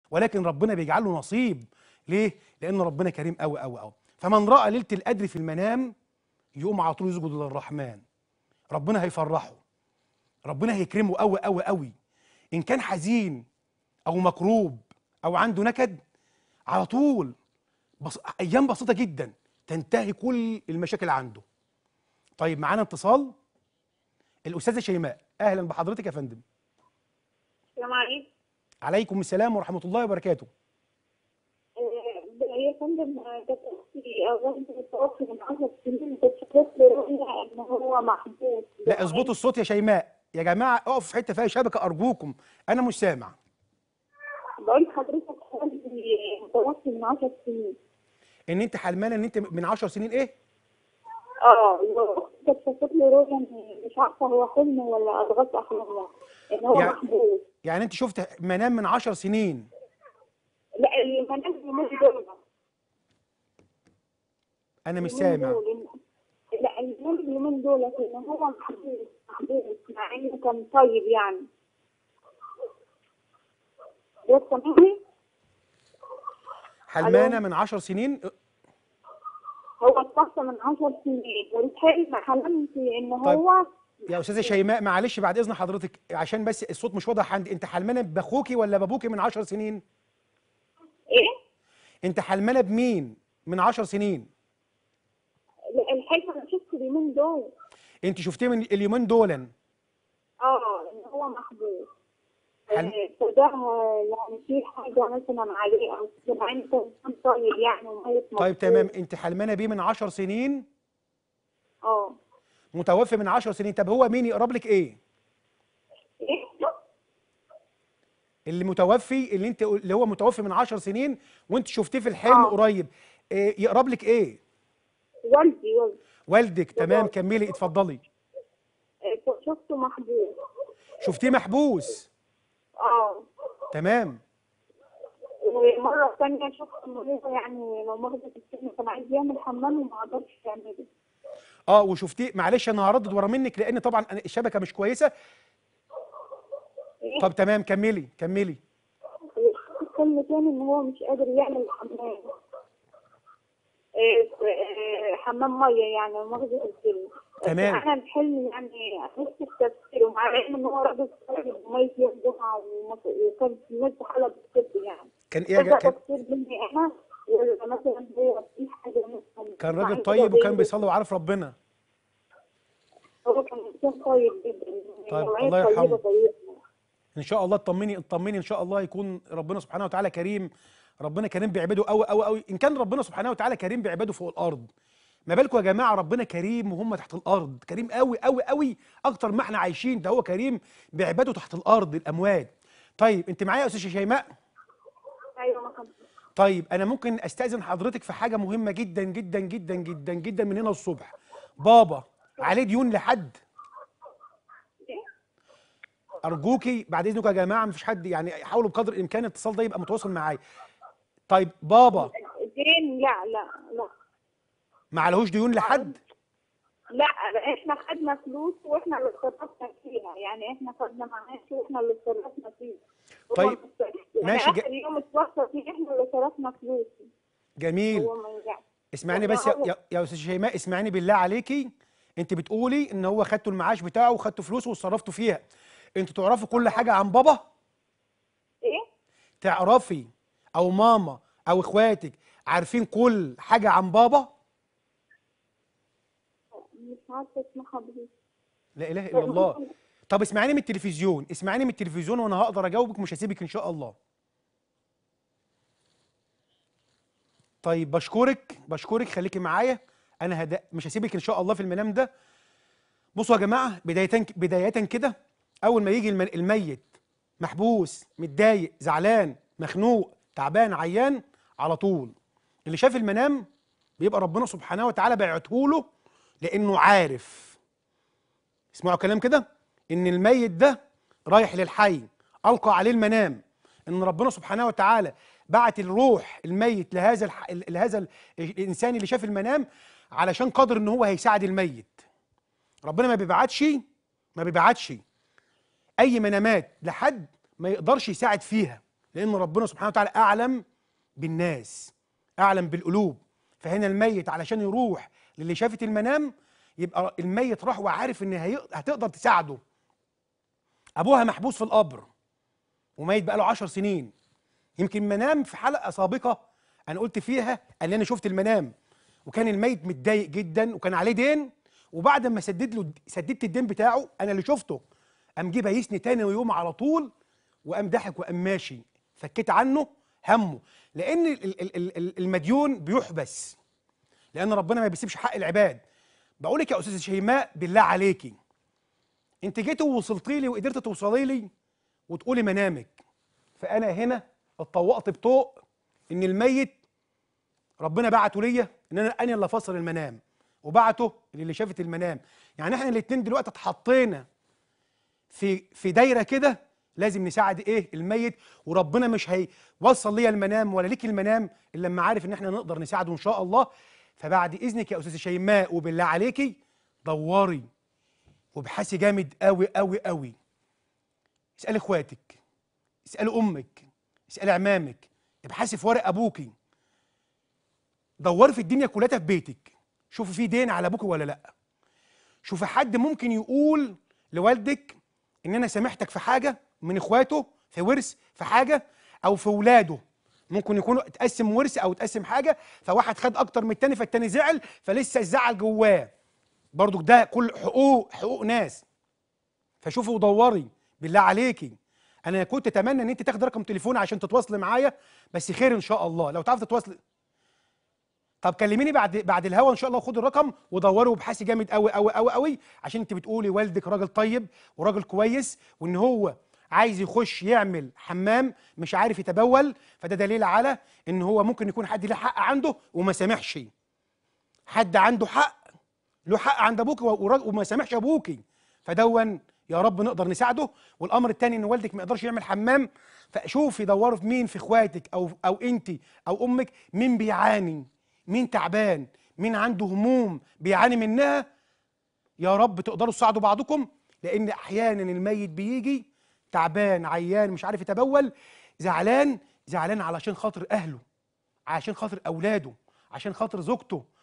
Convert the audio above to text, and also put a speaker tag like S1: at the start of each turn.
S1: ولكن ربنا بيجعل له نصيب ليه لان ربنا كريم قوي قوي قوي فمن راى ليله القدر في المنام يقوم على طول يسجد للرحمن ربنا هيفرحه ربنا هيكرمه قوي قوي قوي ان كان حزين او مكروب او عنده نكد على طول بس ايام بسيطه جدا تنتهي كل المشاكل عنده طيب معانا اتصال الاستاذه شيماء اهلا بحضرتك يا فندم
S2: السلام عليكم
S1: عليكم السلام ورحمه الله وبركاته
S2: آه، يا فندم آه، كانت اختي والدي متوفي من 10 سنين كنت شفت له رؤيا ان هو محبوس
S1: لا اظبطوا الصوت يا شيماء يا جماعه اقف في حته فيها شبكه ارجوكم انا مش سامع
S2: بقول لحضرتك والدي متوفي من 10 سنين
S1: ان انت حلمانه ان انت من 10 سنين ايه
S2: اه واختي كانت شفت له رؤيا إن مش عارفه هو حلم ولا اضغاث احلام ان هو
S1: يعني-
S2: محبوس
S1: يعني انت شفت منام من 10 سنين
S2: لا المنام اليومين دول
S1: انا مش
S2: اليومين
S1: سامع
S2: دول. لا المنام اليومين دول ان هو محبوس محبوس مع انه كان طيب يعني يا سامعني
S1: حلمانه من 10 سنين
S2: هو اتوفى من 10 سنين والحلم حلمت ان
S1: طيب.
S2: هو
S1: يا استاذه شيماء معلش بعد اذن حضرتك عشان بس الصوت مش واضح عندي انت حلمانه باخوكي ولا بابوكي من 10 سنين
S2: ايه
S1: انت حلمانه بمين من 10 سنين
S2: لا، الحلم انا شفته اليومين دول
S1: انت شفتيه من اليومين دول
S2: اه ان هو محبوس
S1: حلم-
S2: آه، فده آه، يعني في حاجه مثلا عليه او كده مع انه كان إنسان طيب يعني وميت
S1: طيب
S2: مبسوط.
S1: تمام انت حلمانه بيه من 10 سنين
S2: اه
S1: متوفي من 10 سنين طب هو مين يقرب لك ايه
S2: ايه
S1: اللي متوفي اللي انت اللي هو متوفي من 10 سنين وانت شفتيه في الحلم
S2: آه.
S1: قريب إيه يقرب لك ايه
S2: والدي والدي
S1: والدك تمام كملي اتفضلي
S2: آه، شفته محبوس
S1: شفتيه محبوس
S2: اه
S1: تمام
S2: ومرة تانية شفت إن هو يعني لو مؤاخذة السن كان عايز يعمل حمام وما قدرش يعمله
S1: اه وشفتيه معلش انا هردد ورا منك لان طبعا أنا الشبكه مش كويسه
S2: إيه؟
S1: طب تمام كملي كملي
S2: كلمة تاني إن هو مش قادر يعمل حمام إيه، إيه، حمام مية يعني مؤاخذة الكلمة
S1: تمام.
S2: أنا الحلم يعني نفس التفسير ومع العلم إن هو راجل طيب وميت يوم جمعة ومس- وكان في نفس حالة بالطب يعني
S1: كان ايه يا
S2: ده
S1: جا- كان,
S2: تفسير مني أنا ولا مثلا هو في حاجة مثلا
S1: كان
S2: مع
S1: راجل
S2: إن
S1: طيب
S2: ده
S1: وكان
S2: زي-
S1: بيصلي وعارف ربنا
S2: هو كان إنسان طيب جدا
S1: طيب،
S2: نوعية
S1: الله يرحمه.
S2: طيبة طيبة
S1: ان شاء الله اطمني اطمني ان شاء الله يكون ربنا سبحانه وتعالى كريم ربنا كريم بعباده قوي قوي قوي ان كان ربنا سبحانه وتعالى كريم بعباده فوق الارض ما بالكم يا جماعه ربنا كريم وهم تحت الارض كريم قوي قوي قوي اكتر ما احنا عايشين ده هو كريم بعباده تحت الارض الاموات طيب انت معايا يا استاذ شيماء
S2: أيوة ما كان
S1: طيب انا ممكن استاذن حضرتك في حاجه مهمه جدا جدا جدا جدا جدا من هنا الصبح بابا عليه ديون لحد
S2: إيه؟
S1: ارجوكي بعد اذنكم يا جماعه مفيش حد يعني حاولوا بقدر الامكان الاتصال ده يبقى متواصل معايا طيب بابا
S2: دين لا لا لا
S1: ما عليهوش ديون لحد
S2: لا احنا خدنا فلوس واحنا اللي اتصرفنا فيها يعني احنا خدنا معاش واحنا اللي اتصرفنا فيه هو
S1: طيب،
S2: مش- يعني
S1: ماشي،
S2: اخر يوم اتوفى فيه احنا اللي صرفنا فلوس
S1: جميل
S2: هو ما يرجعش
S1: اسمعني بس يا, يا, يا استاذ شيماء اسمعني بالله عليكي انت بتقولي ان هو خدتوا المعاش بتاعه وخدتوا فلوسه وصرفتوا فيها انتوا تعرفوا كل حاجه عن بابا
S2: ايه
S1: تعرفي او ماما او اخواتك عارفين كل حاجه عن بابا
S2: مش عارفه اسم حضرتك
S1: لا اله الا الله طب اسمعيني من التلفزيون اسمعيني من التلفزيون وانا هقدر اجاوبك مش هسيبك ان شاء الله طيب بشكرك بشكرك خليكي معايا انا هدا مش هسيبك ان شاء الله في المنام ده بصوا يا جماعه بدايه بدايه كده اول ما يجي الم- الميت محبوس متضايق زعلان مخنوق تعبان عيان على طول اللي شاف المنام بيبقى ربنا سبحانه وتعالى باعته له لانه عارف اسمعوا كلام كده ان الميت ده رايح للحي القى عليه المنام ان ربنا سبحانه وتعالى بعت الروح الميت لهذا الح... لهذا ال- الانسان اللي شاف المنام علشان قادر ان هو هيساعد الميت ربنا ما بيبعتش ما بيبعتش اي منامات لحد ما يقدرش يساعد فيها لان ربنا سبحانه وتعالى اعلم بالناس اعلم بالقلوب فهنا الميت علشان يروح للي شافت المنام يبقى الميت راح وعارف ان هي... هتقدر تساعده ابوها محبوس في القبر وميت بقاله عشر سنين يمكن منام في حلقه سابقه انا قلت فيها ان انا شفت المنام وكان الميت متضايق جدا وكان عليه دين وبعد ما سدد له سددت الدين بتاعه انا اللي شفته قام جه بايسني تاني يوم على طول وقام ضحك وقام ماشي فكيت عنه همه لان ال- ال- ال- ال- المديون بيحبس لان ربنا ما بيسيبش حق العباد بقول لك يا استاذه شيماء بالله عليكي انت جيتي ووصلتي لي وقدرت توصلي لي وتقولي منامك فانا هنا اتطوقت بطوق ان الميت ربنا بعته ليا ان انا انا اللي افسر المنام وبعته للي شافت المنام يعني احنا الاثنين دلوقتي اتحطينا في في دايره كده لازم نساعد ايه الميت وربنا مش هيوصل ليا المنام ولا ليك المنام الا لما عارف ان احنا نقدر نساعده ان شاء الله فبعد اذنك يا استاذه شيماء وبالله عليكي دوري وابحثي جامد قوي قوي قوي اسالي اخواتك اسالي امك اسالي عمامك ابحثي في ورق ابوكي دوري في الدنيا كلها في بيتك شوفي في دين على ابوكي ولا لا شوفي حد ممكن يقول لوالدك ان انا سامحتك في حاجه من اخواته في ورث في حاجه او في ولاده ممكن يكونوا اتقسم ورث او اتقسم حاجه فواحد خد اكتر من التاني فالتاني زعل فلسه الزعل جواه برضو ده كل حقوق حقوق ناس فشوفي ودوري بالله عليكي انا كنت اتمنى ان انت تاخد رقم تليفون عشان تتواصلي معايا بس خير ان شاء الله لو تعرف تتواصلي طب كلميني بعد بعد الهوا ان شاء الله وخد الرقم ودوري وابحثي جامد قوي قوي قوي قوي عشان انت بتقولي والدك راجل طيب وراجل كويس وان هو عايز يخش يعمل حمام مش عارف يتبول فده دليل على ان هو ممكن يكون حد ليه حق عنده وما سامحش حد عنده حق له حق عند ابوك ورا- وما سامحش ابوكي فدون يا رب نقدر نساعده والامر الثاني ان والدك ما يقدرش يعمل حمام فشوفي دوري في مين في اخواتك او او انت او امك مين بيعاني مين تعبان مين عنده هموم بيعاني منها يا رب تقدروا تساعدوا بعضكم لان احيانا الميت بيجي تعبان عيان مش عارف يتبول زعلان زعلان علشان خاطر اهله عشان خاطر اولاده عشان خاطر زوجته